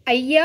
ஐயா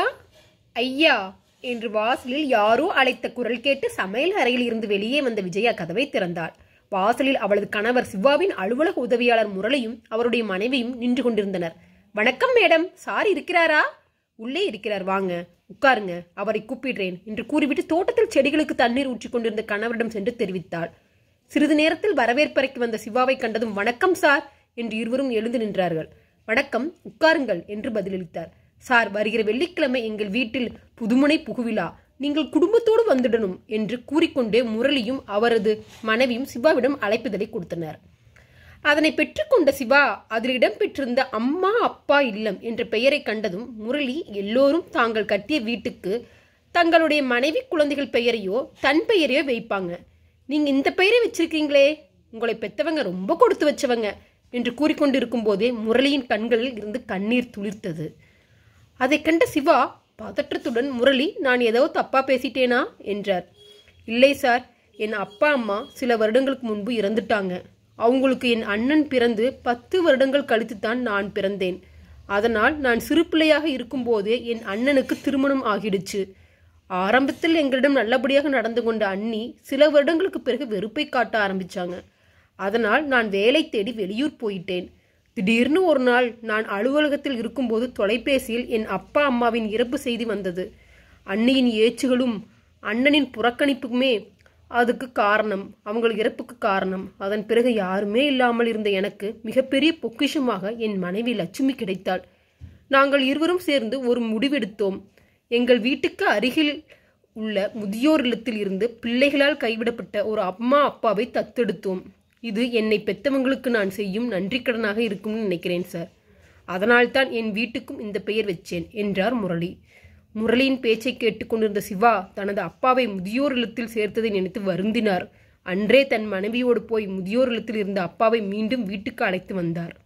ஐயா என்று வாசலில் யாரோ அழைத்த குரல் கேட்டு சமையல் அறையில் இருந்து வெளியே வந்த விஜயா கதவை திறந்தாள் வாசலில் அவளது கணவர் சிவாவின் அலுவலக உதவியாளர் முரளியும் அவருடைய மனைவியும் நின்று கொண்டிருந்தனர் வணக்கம் மேடம் சார் இருக்கிறாரா உள்ளே இருக்கிறார் வாங்க உட்காருங்க அவரை கூப்பிடுறேன் என்று கூறிவிட்டு தோட்டத்தில் செடிகளுக்கு தண்ணீர் ஊற்றிக் கொண்டிருந்த கணவரிடம் சென்று தெரிவித்தாள் சிறிது நேரத்தில் வரவேற்பறைக்கு வந்த சிவாவை கண்டதும் வணக்கம் சார் என்று இருவரும் எழுந்து நின்றார்கள் வணக்கம் உட்காருங்கள் என்று பதிலளித்தார் சார் வருகிற வெள்ளிக்கிழமை எங்கள் வீட்டில் புதுமுனை புகுவிழா நீங்கள் குடும்பத்தோடு வந்துடணும் என்று கூறிக்கொண்டே முரளியும் அவரது மனைவியும் சிவாவிடம் அழைப்புதலை கொடுத்தனர் அதனை பெற்றுக்கொண்ட சிவா அதில் இடம்பெற்றிருந்த அம்மா அப்பா இல்லம் என்ற பெயரை கண்டதும் முரளி எல்லோரும் தாங்கள் கட்டிய வீட்டுக்கு தங்களுடைய மனைவி குழந்தைகள் பெயரையோ தன் பெயரையோ வைப்பாங்க நீங்க இந்த பெயரை வச்சிருக்கீங்களே உங்களை பெத்தவங்க ரொம்ப கொடுத்து வச்சவங்க என்று கூறிக்கொண்டிருக்கும் போதே முரளியின் கண்களில் இருந்து கண்ணீர் துளிர்த்தது அதை கண்ட சிவா பதற்றத்துடன் முரளி நான் ஏதோ தப்பா பேசிட்டேனா என்றார் இல்லை சார் என் அப்பா அம்மா சில வருடங்களுக்கு முன்பு இறந்துட்டாங்க அவங்களுக்கு என் அண்ணன் பிறந்து பத்து வருடங்கள் கழித்து தான் நான் பிறந்தேன் அதனால் நான் சிறு பிள்ளையாக இருக்கும்போதே என் அண்ணனுக்கு திருமணம் ஆகிடுச்சு ஆரம்பத்தில் எங்களிடம் நல்லபடியாக நடந்து கொண்ட அண்ணி சில வருடங்களுக்கு பிறகு வெறுப்பை காட்ட ஆரம்பிச்சாங்க அதனால் நான் வேலை தேடி வெளியூர் போயிட்டேன் திடீர்னு ஒரு நாள் நான் அலுவலகத்தில் இருக்கும்போது தொலைபேசியில் என் அப்பா அம்மாவின் இறப்பு செய்தி வந்தது அண்ணியின் ஏச்சுகளும் அண்ணனின் புறக்கணிப்புமே அதுக்கு காரணம் அவங்கள் இறப்புக்கு காரணம் அதன் பிறகு யாருமே இல்லாமல் இருந்த எனக்கு மிகப்பெரிய பொக்கிஷமாக என் மனைவி லட்சுமி கிடைத்தாள் நாங்கள் இருவரும் சேர்ந்து ஒரு முடிவெடுத்தோம் எங்கள் வீட்டுக்கு அருகில் உள்ள முதியோர் இல்லத்தில் இருந்து பிள்ளைகளால் கைவிடப்பட்ட ஒரு அம்மா அப்பாவை தத்தெடுத்தோம் இது என்னை பெத்தவங்களுக்கு நான் செய்யும் நன்றிக்கடனாக இருக்கும்னு நினைக்கிறேன் சார் அதனால்தான் என் வீட்டுக்கும் இந்த பெயர் வச்சேன் என்றார் முரளி முரளியின் பேச்சை கேட்டுக்கொண்டிருந்த சிவா தனது அப்பாவை முதியோர் இல்லத்தில் சேர்த்ததை நினைத்து வருந்தினார் அன்றே தன் மனைவியோடு போய் முதியோர் இல்லத்தில் இருந்த அப்பாவை மீண்டும் வீட்டுக்கு அழைத்து வந்தார்